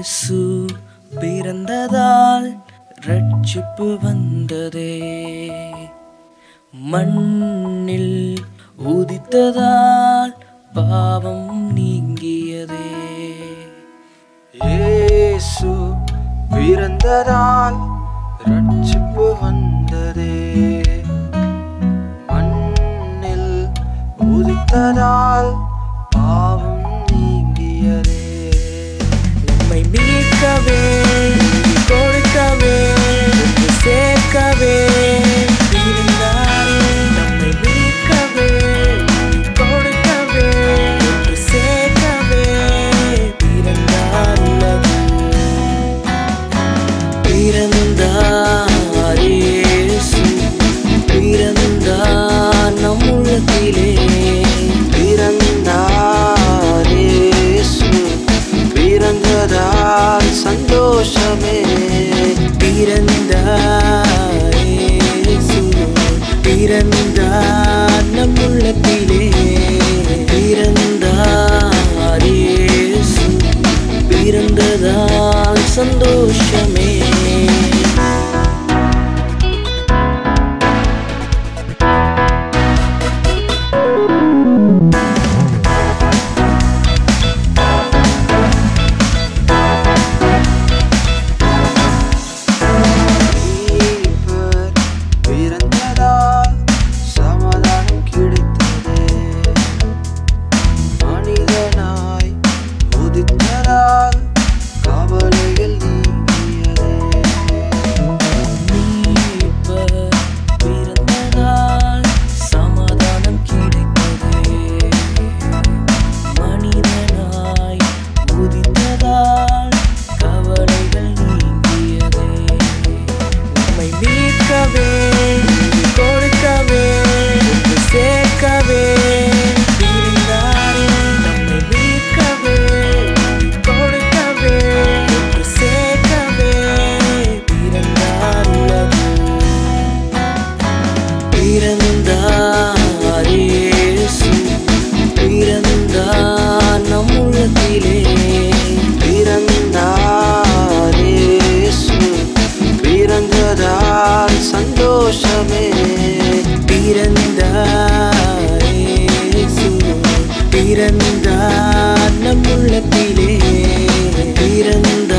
இயேசு பிறந்ததால் ரட்சிப்பு வந்ததே மண்ணில் உதித்ததால் பாவம் நீங்கியதே இயேசு பிறந்ததால் ரட்சிப்பு வந்ததே மண்ணில் உதித்ததால் பாவம் நீங்கியதே நம்மை மீட்கவே கொடுக்கவே ஒன்று சேர்க்கவே இருந்தாரே நம்மை மீட்கவே கொடுக்கவே ஒன்று சேர்க்கவே பிறந்தார் உலகம் பிறந்தார் இயேசு பிறந்தார் நம் உள்ளத்திலே பிறந்தார் இயேசு பிறந்ததால் சந்தோஷமே பிறந்தார் இயேசு பிறந்தார் நம் உள்ளத்திலே பிறந்தார் இயேசு பிறந்ததால் சந்தோஷமே மீட்பர் பிறந்ததால் சமாதானம் கிடைத்ததே மனிதனாய் உதித்ததால் கவலைகள் நீங்கியதே மீட்பர் பிறந்ததால் சமாதானம் கிடைத்ததே மனிதனாய் உதித்ததால் கவலைகள் நீங்கியதே நம்மை மீட்கவே கொடுக்கவே ஒன்று சேர்க்கவே பிறந்தாரே நம்மை மீட்கவே கொடுக்கவே ஒன்று சேர்க்கவே பிறந்தார் உலகம் பிறந்தார் இயேசு பிறந்தார் நம் உள்ளத்திலே பிறந்தார் இயேசு பிறந்ததால் சந்தோஷமே பிறந்தார் இயேசு பிறந்தார் நம் உள்ளத்திலே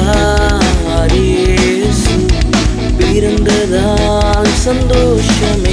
பிறந்தார் இயேசு பிறந்ததால் சந்தோஷமே